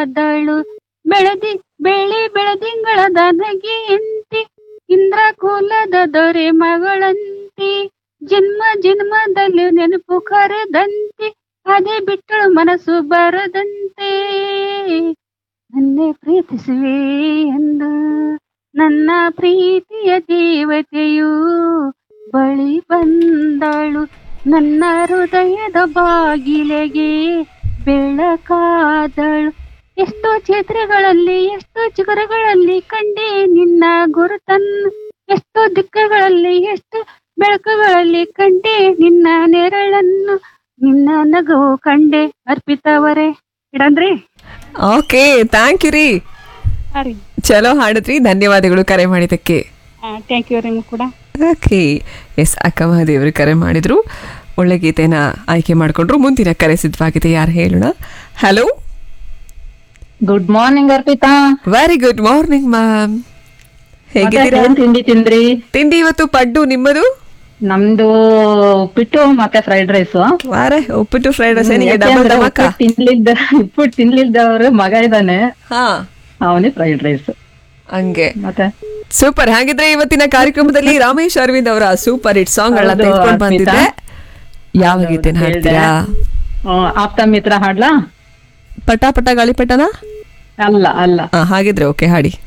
ಕಾದಳು ಬೆಳದಿ ಬೆಳಿ ಬೆಳದಿಂಗಳದ ನಗಿ ಎಂತಿ ಇಂದ್ರ ಕುಲದ ದೊರೆ ಮಗಳಂತಿ ಜನ್ಮ ಜನ್ಮದಲ್ಲಿ ನೆನಪು ಕರೆದಂತೆ ಅದೇ ಬಿಟ್ಟಳು ಮನಸ್ಸು ಬರದಂತೆ ನನ್ನೇ ಪ್ರೀತಿಸುವೆ ಎಂದು ನನ್ನ ಪ್ರೀತಿಯ ದೇವತೆಯು ಬಳಿ ಬಂದಳು ನನ್ನ ಹೃದಯದ ಬಾಗಿಲೆಗೆ ಬೆಳಕಾದಳು ಎಷ್ಟೋ ಕ್ಷೇತ್ರಗಳಲ್ಲಿ ಎಷ್ಟೋ ಚಿಗುರುಗಳಲ್ಲಿ ಕಂಡೆ ನಿನ್ನ ಗುರುತನ್ನು ಎಷ್ಟೋ ದಿಕ್ಕುಗಳಲ್ಲಿ ಎಷ್ಟು ಬೆಳಕುಗಳಲ್ಲಿ ಕಂಡೆ ನಿನ್ನ ನೆರಳನ್ನು ನಿನ್ನ ನಗುವು ಕಂಡೆ ಅರ್ಪಿತವರೇ ಇಡಂದ್ರಿ ಓಕೆ ಥ್ಯಾಂಕ್ ಯು ರೀ ಸರಿ ಚಲೋ ಹಾಡಿದ್ರಿ ಧನ್ಯವಾದಗಳು ಕರೆ ಮಾಡಿದ್ದಕ್ಕೆ ಥ್ಯಾಂಕ್ ಯು ನಿಮ್ಗೆ ಕೂಡ ಓಕೆ ಎಸ್ ಅಕ್ಕ ಮಹಾದೇವರು ಕರೆ ಮಾಡಿದ್ರು ಒಳ್ಳೆ ಗೀತೆನ ಆಯ್ಕೆ ಮಾಡಿಕೊಂಡ್ರು ಮುಂದಿನ ಕರೆ ಸಿದ್ಧವಾಗಿದೆ ಯಾರು ಹೇಳೋಣ hello good morning Arpita very good morning ma'am ಹೇಗಿದ್ದೀರಾ ಏನ್ ತಿಂಡಿ ತಿಂದ್ರಿ ತಿಂಡಿ ಇವತ್ತು ಪಡ್ಡು ನಿಮ್ಮದು ನಮ್ದು ಉಪ್ಪಿಟ್ಟು ಮತ್ತೆ ಫ್ರೈಡ್ ರೈಸ್ ವಾರೆ ಉಪ್ಪಿಟ್ಟು ಫ್ರೈಡ್ ರೈಸ್ ಏನಿಗೆ ಡಬಲ್ ಧಮಾಕ ತಿನ್ಲಿಲ್ದ ಉಪ್ಪಿಟ್ಟು ತಿನ್ಲಿಲ್ದವ್ರು ಮಗ ಇದ್ದಾನೆ ಹಾ ಅವನೇ ಫ್ರೈಡ್ ರೈಸ್ ಹಂಗೆ ಮತ್ತೆ ಸೂಪರ್ ಹಾಗಿದ್ರೆ ಇವತ್ತಿನ ಕಾರ್ಯಕ್ರಮದಲ್ಲಿ ರಾಮೇಶ್ ಅರವಿಂದ್ ಅವರ ಸೂಪರ್ ಹಿಟ್ ಸಾಂಗ್ ಗಳನ್ನ ಹೌದು, ತೆಗೆದುಕೊಂಡು ಅರ್ಪಿತಾ. ಬಂದಿದ್ದೆ ಯಾವ ಗೀತೆನ ಹಾಡ್ತೀರಾ ಹ್ಮ್, ಆಪ್ತ ಮಿತ್ರ ಹಾಡ್ಲಾ ಪಟ ಪಟ ಗಾಳಿಪಟನ ಅಲ್ಲ ಅಲ್ಲ ಹಾ ಹಾಗಿದ್ರೆ ಓಕೆ ಹಾಡಿ